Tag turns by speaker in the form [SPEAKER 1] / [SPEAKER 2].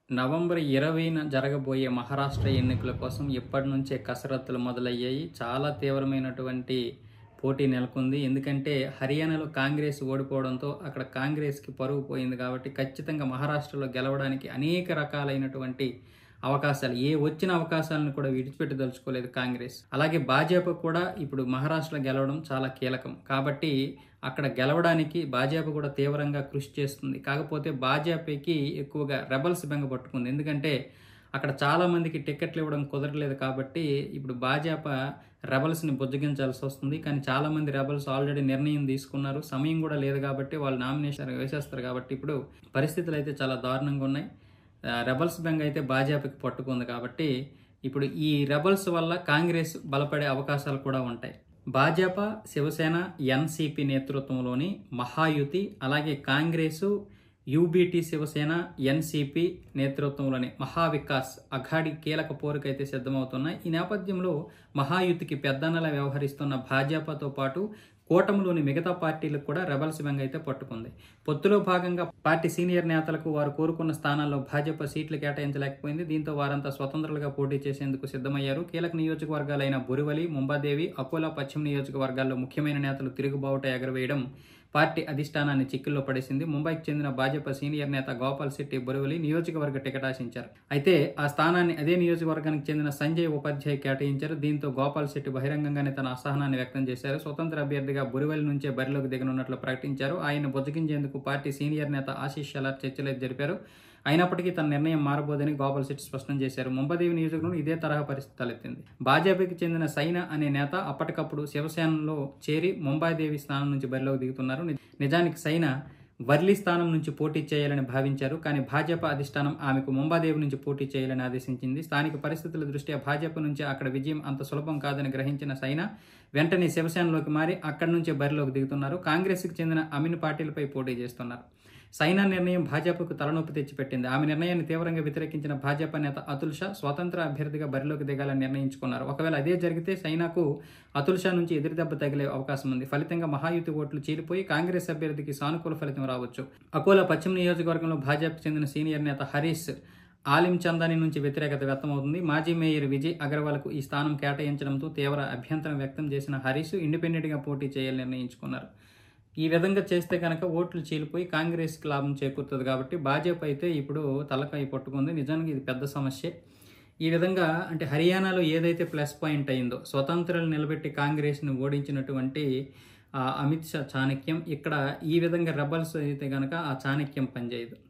[SPEAKER 1] November ఇరవైన జరగబోయే మహారాష్ట్ర ఎన్నికల కోసం ఇప్పటి నుంచే కసరత్తులు మొదలయ్యాయి చాలా తీవ్రమైనటువంటి పోటీ నెలకొంది ఎందుకంటే హర్యానాలో కాంగ్రెస్ ఓడిపోవడంతో అక్కడ కాంగ్రెస్కి పరువు పోయింది కాబట్టి ఖచ్చితంగా మహారాష్ట్రలో గెలవడానికి అనేక రకాలైనటువంటి అవకాశాలు ఏ వచ్చిన అవకాశాలను కూడా విడిచిపెట్టి దలుచుకోలేదు కాంగ్రెస్ అలాగే భాజపా కూడా ఇప్పుడు మహారాష్ట్రలో గెలవడం చాలా కీలకం కాబట్టి అక్కడ గెలవడానికి భాజపా కూడా తీవ్రంగా కృషి చేస్తుంది కాకపోతే భాజపాకి ఎక్కువగా రెబల్స్ బెంగ పట్టుకుంది ఎందుకంటే అక్కడ చాలా మందికి టికెట్లు ఇవ్వడం కుదరలేదు కాబట్టి ఇప్పుడు భాజపా రెబల్స్ని బుజ్జగించాల్సి వస్తుంది కానీ చాలా మంది రెబల్స్ ఆల్రెడీ నిర్ణయం తీసుకున్నారు సమయం కూడా లేదు కాబట్టి వాళ్ళు నామినేషన్ వేసేస్తారు కాబట్టి ఇప్పుడు పరిస్థితులు అయితే చాలా దారుణంగా ఉన్నాయి ఆ, రెబల్స్ బెంగ అయితే భాజపాకి పట్టుకుంది కాబట్టి ఇప్పుడు ఈ రెబల్స్ వల్ల కాంగ్రెస్ బలపడే అవకాశాలు కూడా ఉంటాయి భాజపా శివసేన ఎన్సిపి నేతృత్వంలోని మహాయుతి అలాగే కాంగ్రెసు యూబీటీ శివసేన ఎన్సిపి నేతృత్వంలోని మహావికాస్ అఘాడి కీలక పోరుకైతే సిద్ధమవుతున్నాయి ఈ నేపథ్యంలో మహాయుతికి పెద్దన్నలా వ్యవహరిస్తున్న భాజపాతో పాటు కూటమిలోని మిగతా పార్టీలకు కూడా రెబల్స్ బెంగ అయితే పట్టుకుంది పొత్తులో భాగంగా పార్టీ సీనియర్ నేతలకు వారు కోరుకున్న స్థానాల్లో భాజపా సీట్లు కేటాయించలేకపోయింది దీంతో వారంతా స్వతంత్రులుగా పోటీ చేసేందుకు సిద్ధమయ్యారు కీలక నియోజకవర్గాలైన బురివలి ముంబాదేవి అకోలా పశ్చిమ నియోజకవర్గాల్లో ముఖ్యమైన నేతలు తిరుగుబావుట ఎగరవేయడం పార్టీ అధిష్టానాన్ని చిక్కుల్లో పడేసింది ముంబైకి చెందిన భాజపా సీనియర్ నేత గోపాల్ శెట్టి బొరువలి నియోజకవర్గ టికెట్ ఆశించారు అయితే ఆ స్థానాన్ని అదే నియోజకవర్గానికి చెందిన సంజయ్ ఉపాధ్యాయ్ కేటాయించారు దీంతో గోపాల్ శెట్టి బహిరంగంగానే తన అసహనాన్ని వ్యక్తం చేశారు స్వతంత్ర అభ్యర్థిగా బొరివలి నుంచే బరిలోకి దిగనున్నట్లు ప్రకటించారు ఆయన బుజ్జగించేందుకు పార్టీ సీనియర్ నేత ఆశీష్ షలార్ చర్చలు జరిపారు అయినప్పటికీ తన నిర్ణయం మారబోదని గోపాల్ శెట్టి స్పష్టం చేశారు ముంబదేవి నియోజకవర్గంలో ఇదే తరహా పరిస్థితి తలెత్తింది భాజపాకి చెందిన సైనా అనే నేత అప్పటికప్పుడు శివసేనలో చేరి ముంబాదేవి స్థానం నుంచి బరిలోకి దిగుతున్నారు ని- నిజానికి సైనా వర్లీ స్థానం నుంచి పోటీ చేయాలని భావించారు కానీ భాజపా అధిష్టానం ఆమెకు ముంబాదేవి నుంచి పోటీ చేయాలని ఆదేశించింది స్థానిక పరిస్థితుల దృష్ట్యా భాజపా నుంచి అక్కడ విజయం అంత సులభం కాదని గ్రహించిన సైనా వెంటనే శివసేనలోకి మారి అక్కడి నుంచే బరిలోకి దిగుతున్నారు కాంగ్రెస్కి చెందిన అమిన్ పాటిల్పై పోటీ చేస్తున్నారు సైనా నిర్ణయం భాజపాకు తలనొప్పి తెచ్చిపెట్టింది ఆమె నిర్ణయాన్ని తీవ్రంగా వ్యతిరేకించిన భాజపా నేత అతుల్ షా స్వతంత్ర అభ్యర్థిగా బరిలోకి దిగాలని నిర్ణయించుకున్నారు ఒకవేళ అదే జరిగితే సైనాకు అతుల్ షా నుంచి ఎదురుదెబ్బ తగిలే అవకాశం ఉంది ఫలితంగా మహాయుతి ఓట్లు చీలిపోయి కాంగ్రెస్ అభ్యర్థికి సానుకూల ఫలితం రావచ్చు అకోలా పశ్చిమ నియోజకవర్గంలో భాజపాకు చెందిన సీనియర్ నేత హరీష్ ఆలిం చందాని నుంచి వ్యతిరేకత వ్యక్తమవుతుంది మాజీ మేయర్ విజయ్ అగర్వాల్కు ఈ స్థానం కేటాయించడంతో తీవ్ర అభ్యంతరం వ్యక్తం చేసిన హరీష్ ఇండిపెండెంట్గా పోటీ చేయాలని నిర్ణయించుకున్నారు ఈ విధంగా చేస్తే కనుక ఓట్లు చీలిపోయి కాంగ్రెస్కి లాభం చేకూరుతుంది కాబట్టి భాజపా అయితే ఇప్పుడు తలకాయ పట్టుకుంది నిజానికి ఇది పెద్ద సమస్య ఈ విధంగా అంటే హర్యానాలో ఏదైతే ప్లస్ పాయింట్ అయిందో స్వతంత్రాలు నిలబెట్టి కాంగ్రెస్ని ఓడించినటువంటి ఆ, అమిత్ షా చాణక్యం ఇక్కడ ఈ విధంగా రెబల్స్ అయితే కనుక ఆ చాణక్యం పనిచేయదు